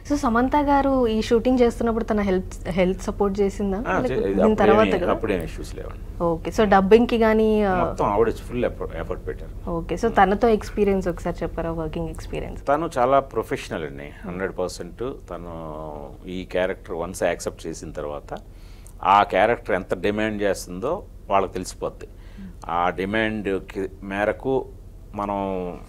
So Samantha గారు ఈ shooting చేస్తున్నప్పుడు తన హెల్త్ హెల్త్ సపోర్ట్ చేసిందా ఆ, Like, చే- ఇది దీని తర్వాత అప్పుడేమీ- కదా అప్పుడేం ఇష్యూస్ లేవండి ఓకే సో డబ్బింగ్ కి కానీ మొత్తం ఆవిడ ఫుల్ ఎఫర్ట్ పెట్టారు ఓకే సో తనతో ఎక్స్పీరియన్స్ ఒకసారి చెప్పారా వర్కింగ్ ఎక్స్పీరియన్స్ తను చాలా ప్రొఫెషనల్ అండి హండ్రెడ్ పర్సెంట్ తను ఈ క్యారెక్టర్ వన్స్ యాక్సెప్ట్ చేసిన తర్వాత ఆ క్యారెక్టర్ ఎంత డిమాండ్ చేస్తుందో వాళ్ళకి తెలిసిపోద్ది ఆ డిమాండ్ మేరకు మనం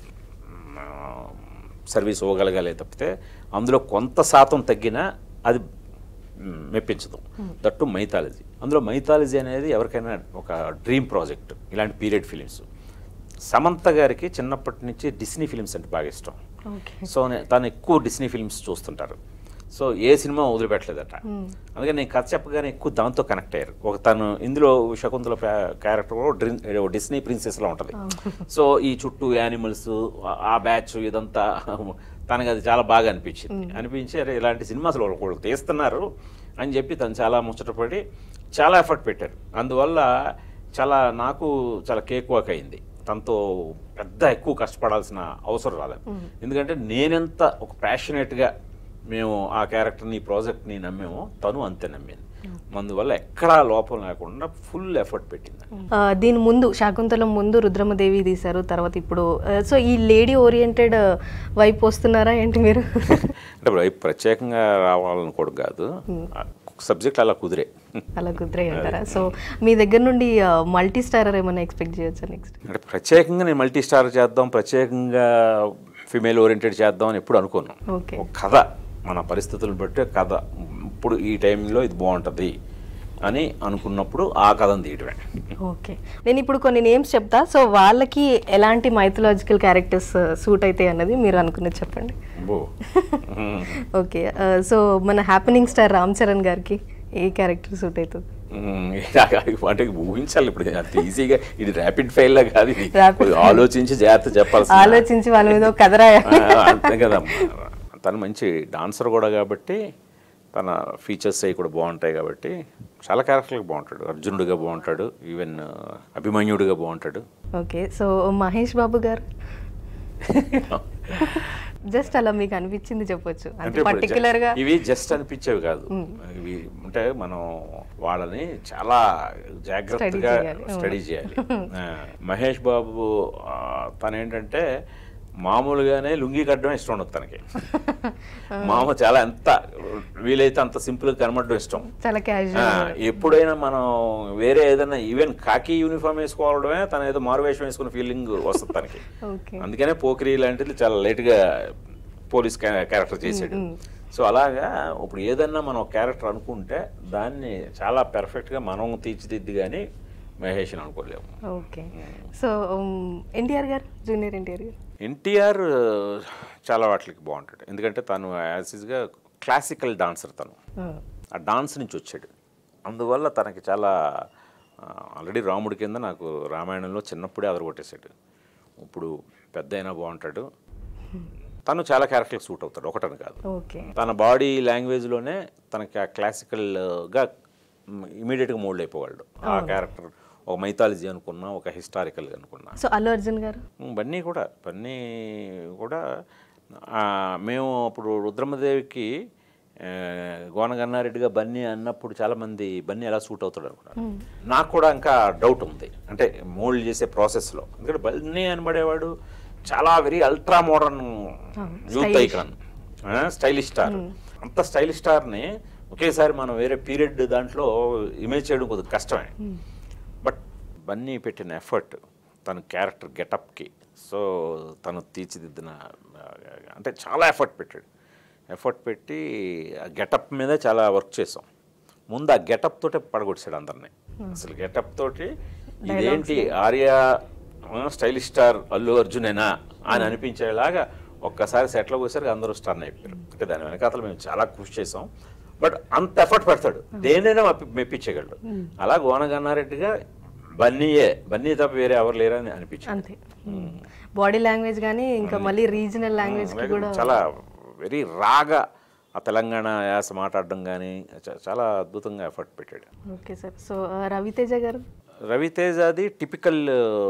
సర్వీస్ ఇవ్వగలగాలి తప్పితే అందులో కొంత శాతం తగ్గినా అది మ్, మెప్పించదు దట్టు మైథాలజీ అందులో మైథాలజీ అనేది ఎవరికైనా ఒక డ్రీమ్ ప్రాజెక్ట్ ఇలాంటి పీరియడ్ ఫిలిమ్స్ సమంత గారికి చిన్నప్పటి నుంచి డిస్నీ ఫిలిమ్స్ అంటే బాగా ఇష్టం ఓకే సో నే- తను ఎక్కువ డిస్నీ ఫిల్మ్స్ చూస్తుంటారు సో ఏ సినిమా వదిలిపెట్టలేదట అందుకని నేను కథ చెప్పగానే ఎక్కువ దాంతో కనెక్ట్ అయ్యారు ఒక తను ఇందులో శకుంతల క్యారెక్టర్ కూడా డ్రిన్- ఏదో డిస్నీ ప్రిన్సెస్లా ఉంటుంది సో ఈ చుట్టూ యానిమల్స్ ఆ బ్యాచ్ ఇదంతా తనకి అది చాలా బాగా అనిపించింది అనిపించి అరే ఇలాంటి సినిమా అసలు ఒకళ్ళు తీస్తున్నారు అని చెప్పి తను చాలా ముచ్చటపడి చాలా ఎఫర్ట్ పెట్టారు అందువల్ల చాలా నాకు చాలా కేక్ వాక్ అయింది తనతో పెద్ద ఎక్కువ కష్టపడాల్సిన అవసరం రాలేదు ఎందుకంటే నేనెంత ఒక ప్యాషనేట్గా మేము ఆ క్యారెక్టర్ని ఈ ప్రాజెక్ట్ని నమ్మేమో తను అంతే నమ్మింది అందువల్ల ఎక్కడా లోపం లేకుండా ఫుల్ ఎఫర్ట్ పెట్టింది ఆ, దీని ముందు శాకుంతలం ముందు రుద్రమదేవి తీశారు తర్వాత ఇప్పుడు ఆ, సో ఈ లేడీ ఓరియంటెడ్ వైపు వస్తున్నారా ఏంటి మీరు అంటే ఇప్పుడు ప్రత్యేకంగా రావాలనుకోవడం కాదు సబ్జెక్ట్ అలా కుదిరే అలా కుదిరే అంటారా సో మీ దగ్గర నుండి మల్టీ స్టారర్ ఏమైనా ఎక్స్పెక్ట్ చేయొచ్చా నెక్స్ట్ అంటే ప్రత్యేకంగా నేను మల్టీ స్టార్ చేద్దాం ప్రత్యేకంగా ఫిమేల్ ఓరియంటెడ్ చేద్దాం అని ఎప్పుడు అనుకున్నాను ఓకే ఒక కథ మన పరిస్థితులను బట్టి కథ ఇప్పుడు ఈ టైంలో ఇది బాగుంటుంది అని అనుకున్నప్పుడు ఆ కథను తీయడమే ఓకే నేను ఇప్పుడు కొన్ని నేమ్స్ చెప్తా సో వాళ్ళకి ఎలాంటి మైథలాజికల్ క్యారెక్టర్స్ సూట్ అవుతాయి అన్నది మీరు అనుకున్నది చెప్పండి బో ఓకే సో మన హ్యాపెనింగ్ స్టార్ రామ్ చరణ్ గారికి ఏ క్యారెక్టర్ సూట్ అవుతుంది మ్మ్. అంటే ఊహించాలి ఇప్పుడు అంత ఈజీగా ఇది ర్యాపిడ్ ఫెయిల్ లా కాదు ఇది Rapid కొద్దిగా ఆలోచించి జాగ్రత్త చెప్పాల్సి ఆలోచించి వాళ్ళ మీద ఒక కథ రాయాలి అంతే కదా తను మంచి డాన్సర్ కూడా కాబట్టి తన ఫీచర్స్ అవి కూడా బాగుంటాయి కాబట్టి చాలా క్యారెక్టర్లకు బాగుంటాడు అర్జునుడిగా బాగుంటాడు ఈవెన్ అభిమన్యుడిగా బాగుంటాడు ఓకే సో మహేష్ బాబు గారు జస్ట్ అలా మీకు అనిపించింది చెప్పొచ్చు అంటే అంటే ఇప్పుడు పర్టికులర్ గా జ- ఇవి జస్ట్ అనిపించేవి కాదు ఇవి అంటే మనం వాళ్ళని చాలా జాగ్రత్తగా చేయాలి. స్టడీ చేయాలి ఆ, మహేష్ బాబు ఆ, తను ఏంటంటే మామూలుగానే లుంగి కట్టడం ఇష్టం ఉండదు తనకి మామ చాలా ఎంత వీలైతే అంత సింపుల్ గా కనబడడం ఇష్టం చాలా ఆ, క్యాజువల్ ఎప్పుడైనా మనం వేరే ఏదైనా ఈవెన్ కాకి యూనిఫామ్ వేసుకోవడమే తన ఏదో మారువేషం వేసుకున్న ఫీలింగ్ వస్తుంది తనకి ఓకే అందుకనే పోకిరి లాంటిది చాలా లేట్గా పోలీస్ క్యారెక్టర్ చేసాడు సో అలాగా ఇప్పుడు ఏదన్నా మనం క్యారెక్టర్ అనుకుంటే దాన్ని చాలా పెర్ఫెక్ట్గా మనం తీర్చిదిద్ది కానీ మహేష్ని అనుకోలేము ఓకే సో ఎన్టీఆర్ గారు జూనియర్ ఎన్టీఆర్ గారు ఎన్టీఆర్ చాలా వాటికి బాగుంటాడు ఎందుకంటే తను యాజ్ ఈజ్గా క్లాసికల్ డాన్సర్ తను ఆ డాన్స్ నుంచి వచ్చాడు అందువల్ల తనకి చాలా ఆల్రెడీ రాముడి కింద నాకు రామాయణంలో చిన్నప్పుడే అదరగొట్టేశాడు ఇప్పుడు పెద్ద అయినా బాగుంటాడు తను చాలా క్యారెక్టర్కి సూట్ అవుతాడు ఒకటని కాదు ఓకే తన బాడీ లాంగ్వేజ్లోనే తనకి ఆ క్లాసికల్గా ఇమీడియట్గా మోల్డ్ అయిపోగలడు ఆ క్యారెక్టర్ ఒక మైథాలజీ అనుకున్నా ఒక హిస్టారికల్ అనుకున్నా సో అల్లు అర్జున్ గారు ఉమ్, బన్నీ కూడా బన్నీ కూడా ఆ, మేము అప్పుడు రుద్రమదేవికి ఆ, గోనగన్నారెడ్డిగా బన్నీ అన్నప్పుడు చాలామంది బన్నీ ఎలా సూట్ అవుతాడు అనుకున్నారు నాకు కూడా ఇంకా డౌట్ ఉంది అంటే మోల్డ్ చేసే ప్రాసెస్లో ఎందుకంటే బన్నీ అనబడేవాడు చాలా very ultra modern youth icon stylish star అంత స్టైలిష్ స్టార్ని ఒకేసారి మనం వేరే పీరియడ్ దాంట్లో ఇమేజ్ చేయడం కొద్దిగా కష్టమే బట్ బన్నీ పెట్టిన ఎఫర్ట్ తన క్యారెక్టర్ గెటప్కి సో తను తీర్చిదిద్దిన ఆ, అంటే చాలా ఎఫర్ట్ పెట్టాడు ఎఫర్ట్ పెట్టి ఆ గెటప్ మీద చాలా వర్క్ చేసాం ముందు ఆ గెటప్ తోటే పడగొట్టాడు అందరినీ అసలు గెటప్ తోటి ఇదేంటి ఆర్య స్టైలిష్ స్టార్ అల్లు అర్జునేనా అని అనిపించేలాగా ఒక్కసారి సెటిల్ పోసారు అందరూ స్టార్ అయిపోయారు అంటే దాని వెనకాతలు మేము చాలా కృషి చేసాం బట్ అంత ఎఫర్ట్ పెడతాడు దేనైనా మెప్పి- మెప్పించగలడు అలా గోనగన్నారెడ్డిగా బన్నీయే బన్నీ తప్ప వేరే ఎవరు లేరని అనిపించింది అంతే బాడీ లాంగ్వేజ్ కానీ ఇంకా మళ్ళీ రీజనల్ లాంగ్వేజ్ కి కూడా చాలా వెరీ రాగా ఆ తెలంగాణ యాస మాట్లాడడం కానీ చా- చాలా అద్భుతంగా ఎఫర్ట్ పెట్టాడు ఓకే సార్ సో రవితేజ గారు రవితేజది టిపికల్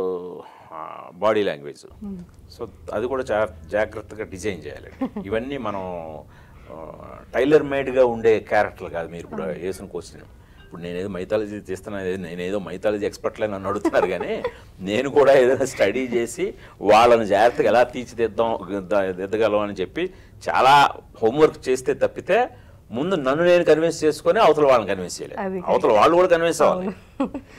బాడీ లాంగ్వేజ్ సో అది కూడా జా జాగ్రత్తగా డిజైన్ చేయాలి ఇవన్నీ మనం ఆ, టైలర్ మేడ్గా ఉండే క్యారెక్టర్ కాదు మీరు ఇప్పుడు వేసిన క్వశ్చన్ ఇప్పుడు నేనేదో మైథాలజీ తీస్తున్నా నేనేదో మైథాలజీ ఎక్స్పర్ట్లే నన్ను అడుగుతున్నారు కానీ నేను కూడా ఏదైనా స్టడీ చేసి వాళ్ళని జాగ్రత్తగా ఎలా తీర్చిదిద్దాం ద- దిద్దగలం అని చెప్పి చాలా హోంవర్క్ చేస్తే తప్పితే ముందు నన్ను నేను కన్విన్స్ చేసుకొని అవతల వాళ్ళని కన్విన్స్ అది చేయలేదు అవతల వాళ్ళు కూడా కన్విన్స్ అవ్వాలి